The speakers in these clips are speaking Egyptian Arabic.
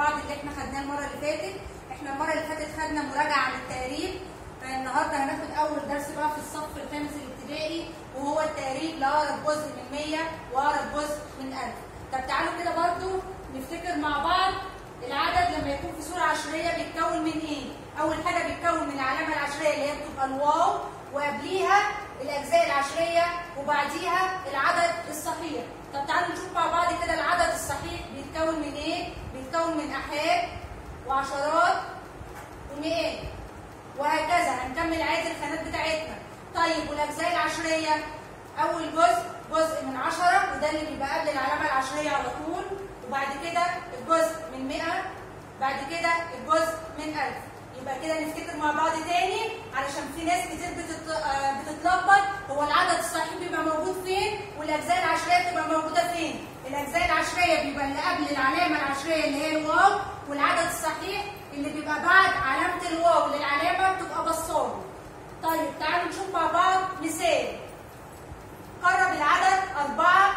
بعض اللي احنا خدناه المره اللي فاتت احنا المره اللي فاتت خدنا مراجعه عن التقريب فالنهارده هناخد اول درس بقى في الصف الخامس الابتدائي وهو التقريب لاقرب جزء من 100 واقرب جزء من 1000 طب تعالوا كده برضو نفتكر مع بعض العدد لما يكون في صوره عشريه بيتكون من ايه اول حاجه بيتكون من العلامه العشريه اللي هي بتبقى الواو وقبليها الاجزاء العشريه وبعديها العدد الصحيح طب تعالوا نشوف مع بعض كده العدد الصحيح بيتكون من ايه بيتكون من احاد وعشرات ومئات وهكذا هنكمل عادي الخانات بتاعتنا طيب والاجزاء العشريه اول جزء جزء من عشرة وده اللي بيبقى قبل العلامه العشريه على طول وبعد كده الجزء من 100 بعد كده الجزء من 1000 يبقى كده نفتكر مع بعض تاني علشان في ناس كتير بتت... آه بتتلخبط هو العدد الصحيح بيبقى موجود فين والاجزاء العشريه بتبقى موجوده فين الاجزاء العشريه بيبقى اللي قبل العلامه العشريه اللي هي الواو والعدد الصحيح اللي بيبقى بعد علامه الواو للعلامه بتبقى بصاره طيب تعالوا نشوف مع بعض مثال قرب العدد 4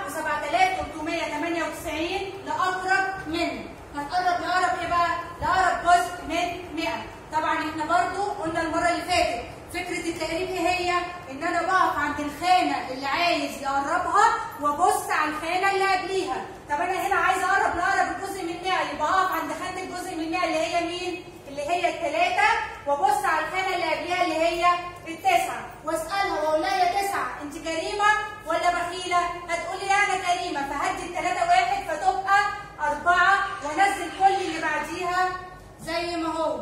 و7398 لأقرب منه هتقرب لأقرب ايه بقى؟ لأقرب جزء من 100 طبعا احنا برضو قلنا المرة اللي فاتت فكرة التقريب ايه هي؟ ان انا بقف عند الخانة اللي عايز يقربها وابص على الخانة اللي قبليها طب انا هنا عايز اقرب لأقرب الجزء من 100 يبقى اقف عند خانة الجزء من 100 اللي هي مين؟ اللي هي الثلاثة وابص على الخانة اللي قبليها اللي هي التسعة واسألها واقول لها يا تسعة انت كريمة ولا بخيلة؟ هتقولي لا انا كريمة فهدي الثلاثة واحد فتبقى أربعة وانزل كل اللي بعديها زي ما هو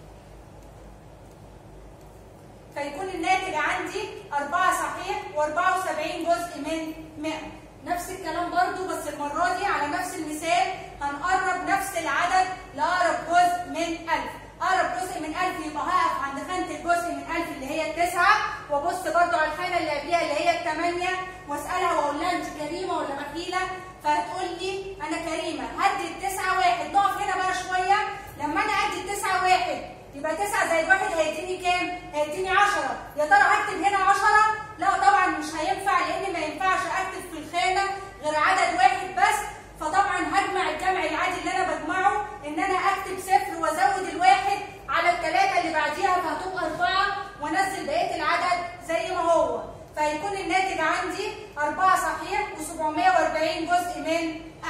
فيكون الناتج عندي أربعة صحيح و74 جزء من 100 نفس الكلام برضو بس المرة دي على نفس المثال هنقرب نفس العدد لأقرب جزء من 1000 أقرب جزء من 1000 يبقى هقف عند خانة الجزء من 1000 اللي هي التسعة وأبص برضو على الخانة اللي قبليها اللي هي الثمانية وأسألها وأقول لها أنت كريمة ولا بخيلة فهتقول لي أنا كريمة هدي التسعة واحد نقف هنا بقى شوية لما أنا أدي التسعة واحد يبقى 9 زائد 1 هيديني كام؟ هيديني 10 يا ترى هكتب هنا 10 لا طبعا مش هينفع لان ما ينفعش اكتب في الخانه غير عدد واحد بس فطبعا هجمع الجمع العادي اللي انا بجمعه ان انا اكتب صفر وازود الواحد على الثلاثه اللي بعديها فهتبقى 4 وانزل بقيه العدد زي ما هو فهيكون الناتج عندي 4 صحيح و740 جزء من 1000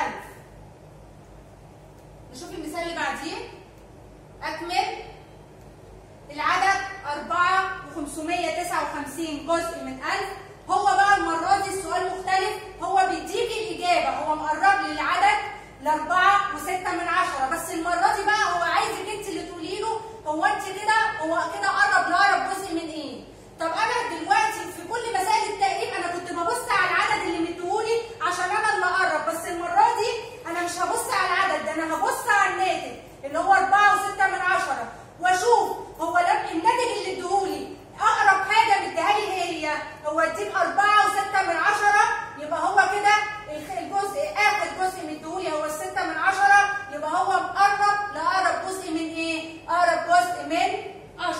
نشوف المثال اللي بعديه اكمل العدد 4 و559 جزء من 1000 هو بقى المرة دي السؤال مختلف هو بيديك الإجابة هو مقرب لي العدد ل 4 و6 من 10 بس المرة دي بقى هو عايزك انت اللي تقولي له هو انت كده هو كده قرب لأقرب جزء من ايه؟ طب انا دلوقتي في كل مسائل التقريب انا كنت ببص على العدد اللي مديهولي عشان انا اللي اقرب بس المرة دي انا مش هبص على العدد ده انا هبص على الناتج اللي هو 4 و6 من 10 واشوف هو الناتج اللي اديهولي اقرب حاجه مديها لي هي هو اديك 4 و6 من 10 يبقى هو كده الجزء اخر جزء مديهولي هو ال6 من 10 يبقى هو مقرب لاقرب جزء من ايه؟ اقرب جزء من 10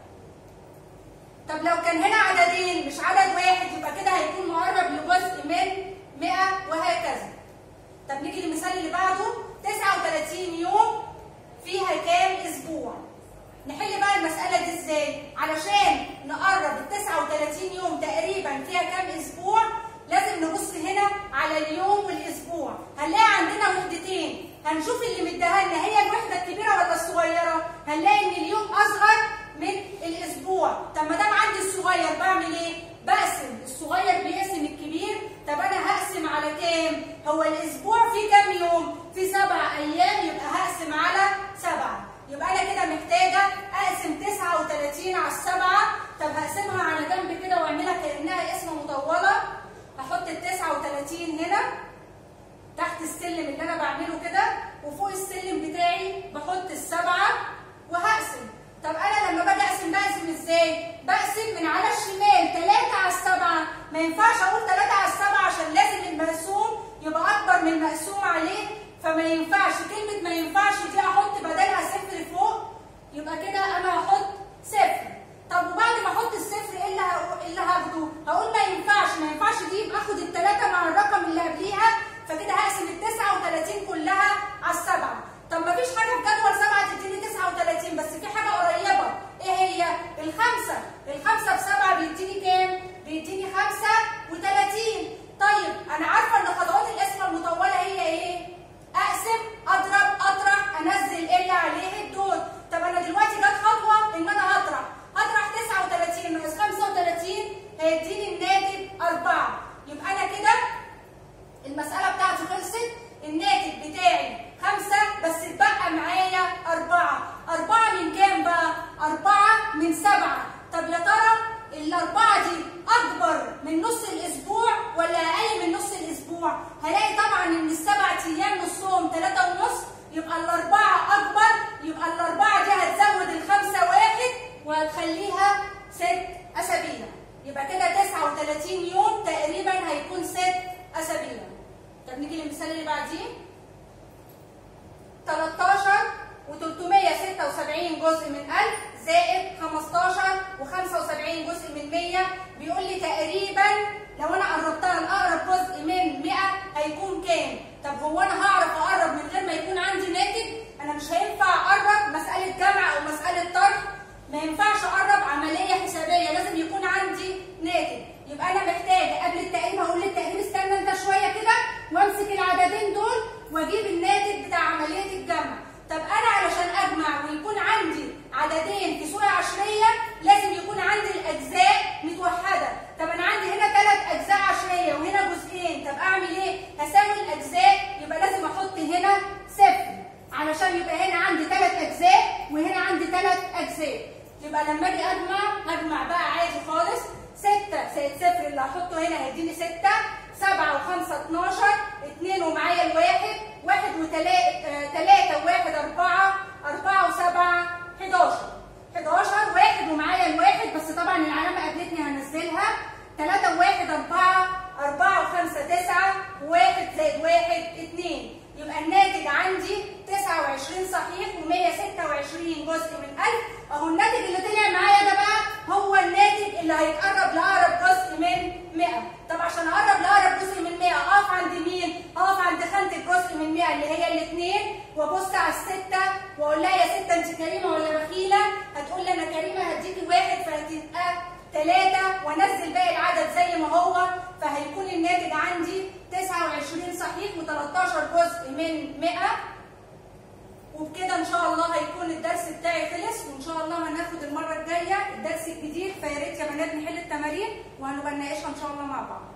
طب لو كان هنا عددين مش عدد واحد يبقى كده هيكون مقرب لجزء من 100 وهكذا طب نيجي للمثال اللي بعده 39 يوم فيها كام اسبوع؟ نحل بقى المسألة دي ازاي؟ علشان نقرب ال 39 يوم تقريبا فيها كام أسبوع؟ لازم نبص هنا على اليوم والأسبوع، هنلاقي عندنا وحدتين، هنشوف اللي مديها لنا هي الوحدة الكبيرة ولا الصغيرة؟ هنلاقي إن اليوم أصغر من الأسبوع، طب ما دام عندي الصغير بعمل إيه؟ بقسم، الصغير بيقسم الكبير، طب أنا هقسم على كام؟ هو الأسبوع فيه كام يوم؟ فيه سبع أيام يبقى هقسم على سبعة. يبقى انا كده محتاجه اقسم 39 على السبعه طب هقسمها على جنب كده واعملها كانها اسم مطوله هحط ال 39 هنا تحت السلم اللي انا بعمله كده وفوق السلم بتاعي بحط السبعه وهقسم طب انا لما باجي اقسم بقسم ازاي؟ بقسم من على الشمال 3 على السبعه ما ينفعش اقول 3 على السبعه عشان لازم المقسوم يبقى اكبر من المقسوم عليه فما ينفعش كلمة ما ينفعش دي أحط بدلها صفر فوق يبقى كده أنا هحط صفر طب وبعد ما أحط الصفر إيه اللي إيه اللي هاخده؟ هقول ما ينفعش ما ينفعش دي يبقى آخد التلاتة مع الرقم اللي قبليها فكده هقسم ال 39 كلها على السبعة طب ما فيش حاجة المسألة بتاعتي خلصت الناتج بتاعي خمسة بس اتبقى معايا أربعة أربعة من كام بقى؟ أربعة من سبعة طب يا ترى الأربعة دي أكبر من نص الأسبوع ولا أقل من نص الأسبوع؟ هلاقي طبعا إن السبع أيام نصهم تلاتة ونص يبقى الأربعة أكبر يبقى الأربعة دي هتزود الخمسة واحد وهتخليها ست أسابيع يبقى كده 39 يوم تقريبا هيكون ست أسابيع طب نيجي للمثال اللي بعديه 13 و376 جزء من 1000 زائد 15 و75 جزء من 100 بيقول لي تقريبا لو انا قربتها لاقرب جزء من 100 هيكون كام؟ طب هو انا هعرف اقرب من غير ما يكون عندي ناتج؟ انا مش هينفع اقرب مساله جمع او مساله طرح ما ينفعش اقرب عمليه حسابيه لازم يكون عندي ناتج يبقى انا محتاجه قبل التقريب هقول للتقريب استنى انت شويه كده وامسك العددين دول واجيب الناتج بتاع عمليه الجمع طب انا علشان اجمع ويكون عندي عددين في صوره عشريه لازم يكون عندي الاجزاء متوحده طب انا عندي هنا ثلاث اجزاء عشريه وهنا جزئين طب اعمل ايه هساوي الاجزاء يبقى لازم احط هنا صفر علشان يبقى هنا عندي ثلاث اجزاء وهنا عندي ثلاث اجزاء يبقى لما اجي اجمع هجمع بقى عادي خالص 6 زائد صفر اللي هحطه هنا هيديني 6 7 و5 12 2 ومعايا الواحد 1 و3 3 و1 4 4 و7 11 11 1 ومعايا الواحد بس طبعا العلامه قابلتني هنزلها 3 و1 4 4 و5 9 و1 زائد 1 2 يبقى الناتج عندي 29 صحيح و126 جزء من 1000 اهو الناتج اللي طلع معايا ده بقى هو الناتج اللي هيتقرب لاقرب جزء من 100 طب عشان اقرب لاقرب جزء من 100 اقف عند مين؟ اقف عند خانه الجزء من 100 اللي هي الاثنين وابص على السته واقول لها يا سته انت كريمه ولا بخيله؟ هتقول لي انا كريمه هديكي واحد فهتبقى ثلاثة وانزل باقي العدد زي ما هو فهيكون الناتج عندي 29 صحيح و13 جزء من 100 وبكده ان شاء الله هيكون الدرس بتاعي خلص وان شاء الله هناخد المره الجايه الدرس الجديد فيا ريت يا بنات نحل التمارين وهنبقى نناقشها ان شاء الله مع بعض